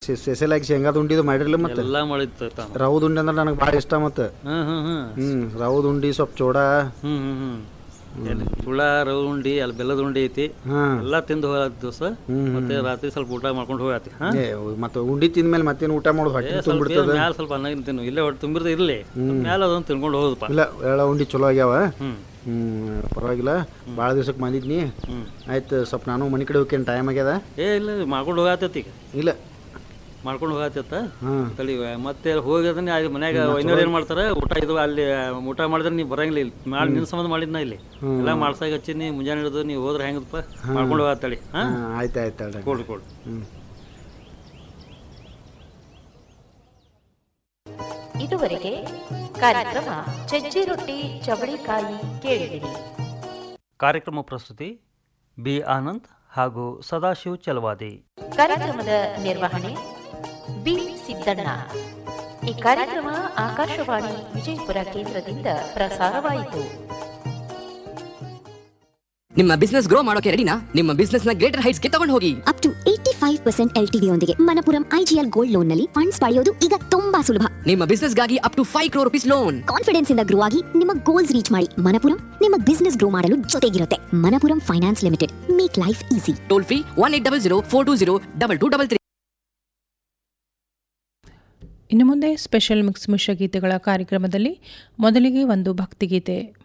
special ಆಗಿ ಶೇಂಗಾದ ಉಂಡಿದು ಮಾಡಿರಲಿಲ್ಲ ಮತ್ತೆ ಎಲ್ಲ ಮಾಡಿತ್ತು ತಾನು ರೌದ್ ಉಂಡಿ ಅಂದ್ರೆ ನನಗೆ ಭಾಳ ಇಷ್ಟ ಮತ್ತೆ ಹ್ಮ್ ಹ್ಮ್ ಹ್ಮ್ ಹ್ಮ್ ರೌದ್ ಉಂಡಿ ಸ್ವಲ್ಪ ಚೋಡ ಹ್ಮ್ ಹ್ಮ್ ಹ್ಮ್ ಎಲ್ಲಿ ಚುಳ ರವೆ ಉಂಡಿ ಅಲ್ಲಿ ಬೆಲ್ಲದ ಉಂಡಿ ಐತಿ ಹಾ ಎಲ್ಲ ತಿಂದು ಹೋಗತ್ ದಿವಸ ಮತ್ತೆ ರಾತ್ರಿ ಸ್ವಲ್ಪ ಊಟ ಮಾಡ್ಕೊಂಡು ಹೋಗತಿ ಹಾ ಏ ಮತ್ತೆ ಉಂಡಿ ತಿಂದ್ಮೇಲೆ ಮತ್ತೇನು ಊಟ ಮಾಡೋದು ಏ, ಹೊಟ್ಟೆ ಸ್ವಲ್ಪ ತುಂಬಿಡ್ತದ ಮ್ಯಾಲ ಸ್ವಲ್ಪ ಅನ್ನ ಗಿನ್ನ ತಿನ್ನು ಇಲ್ಲೇ ಹೊಟ್ಟೆ ತುಂಬಿರ್ದ ಇರ್ಲಿ ಮ್ಯಾಲ ಅದೊಂದು ತಿನ್ಕೊಂಡು ಹೋಗುದಪ್ಪ ಇಲ್ಲ ಎಳ್ಳ ಉಂಡಿ ಚಲೋ ಆಗ್ಯಾವ ಹ್ಮ್ ಹ್ಮ್ ಪರವಾಗಿಲ್ಲ ಭಾಳ ದಿವ್ಸಕ್ಕೆ ಬಂದಿದ್ನಿ ಹ್ಮ್ ಆಯ್ತು ಸ್ವಲ್ಪ ನಾನು ಮನೆ ಕಡೆ ಹೋಗ್ಯೇನು ಟೈಮ್ ಆಗ್ಯದ ಏ ಇಲ್ಲ ಮಾಡ್ಕೊಂಡು ಹೋಗತ್ತೈತಿ ಈಗ ಇಲ್ಲ ಮಾಡ್ಕೊಂಡು ಹೋಗತ್ತ ಹಾಂ ತಡಿ ಮತ್ತೆ ಹೋಗಿದ್ರೆ ಅಲ್ಲಿ ಮನ್ಯಾಗ ಐನೂರು ಏನು ಮಾಡ್ತಾರೆ ಊಟ ಇದು ಅಲ್ಲಿ ಊಟ ಮಾಡಿದ್ರೆ ನೀವು ಬರಂಗಿಲ್ಲ ಇಲ್ಲಿ ಮಾಡಿ ನಿನ್ನ ಸಂಬಂಧ ಮಾಡಿದ್ನ ಇಲ್ಲಿ ಎಲ್ಲ ಮಾಡ್ಸಾಗ ಹಚ್ಚಿನಿ ಮುಂಜಾನೆ ಹಿಡಿದು ನೀವು ಹೋದ್ರೆ ಹೆಂಗದಪ್ಪ ಮಾಡ್ಕೊಂಡು ಹೋಗತ್ತಳಿ ಹಾಂ ಹಾಂ ಆಯ್ತು ಆಯ್ತು ಅಡ್ಡ ಕೊಡ್ರಿ ಕೊಡ್ರಿ ಹ್ಞೂ ಇದುವರೆಗೆ ಕಾರ್ಯಕ್ರಮ ಸಜ್ಜಿ ರೊಟ್ಟಿ ಚವಳಿಕಾಯಿ ಕೇಳಿದಿರಿ ಕಾರ್ಯಕ್ರಮ ಪ್ರಸ್ತುತಿ ಬಿ ಆನಂದ್ ಹಾಗೂ ಸದಾಶಿವ್ ಚಲವಾದಿ ಕಾರ್ಯಕ್ರಮದ ನಿರ್ವಹಣೆ ಬಿ ಸಿದ್ದಣ್ಣ ಈ ಕಾರ್ಯಕ್ರಮ ಆಕಾಶವಾಣಿ ವಿಜಯಪುರ ಕೇಂದ್ರದಿಂದ ಪ್ರಸಾರವಾಯಿತು ನಿಮ್ಮ ಬಿಸ್ನೆಸ್ ಗ್ರೋ ಮಾಡೋಕೆ ರೆಡಿನಾ ನಿಮ್ಮ ಬಿಸ್ನೆಸ್ ನ ಗ್ರೇಟರ್ ಹೈಟ್ಸ್ ಗೆ ತಗೊಂಡು ಹೋಗಿ up to eighty five percent L T ಯೊಂದಿಗೆ ಮನಪುರಂ ಐಜಿಎಲ್ ಗೋಲ್ಡ್ ಲೋನ್ ನಲ್ಲಿ ಫಂಡ್ಸ್ ಪಡೆಯೋದು ಈಗ ತುಂಬಾ ಸುಲಭ ನಿಮ್ಮ ಬಿಸ್ನೆಸ್ ಗಾಗಿ up to five crore rupees loan confidence ಇಂದ ಗ್ರೋ ಆಗಿ ನಿಮ್ಮ ಗೋಲ್ಸ್ ರೀಚ್ ಮಾಡಿ ಮನಪುರಂ ನಿಮ್ಮ ಬಿಸ್ನೆಸ್ ಗ್ರೋ ಮಾಡಲು ಜೊತೆಗಿರುತ್ತೆ Manappuram finance limited make life easy toll free one eight double zero four two zero double two double three ಇನ್ನು ಮುಂದೆ ಸ್ಪೆಷಲ್ ಮಿಕ್ಸ್ ಮಿಶ್ರ ಗೀತೆಗಳ ಕಾರ್ಯಕ್ರಮದಲ್ಲಿ ಮೊದಲಿಗೆ ಒಂದು ಭಕ್ತಿಗೀತೆ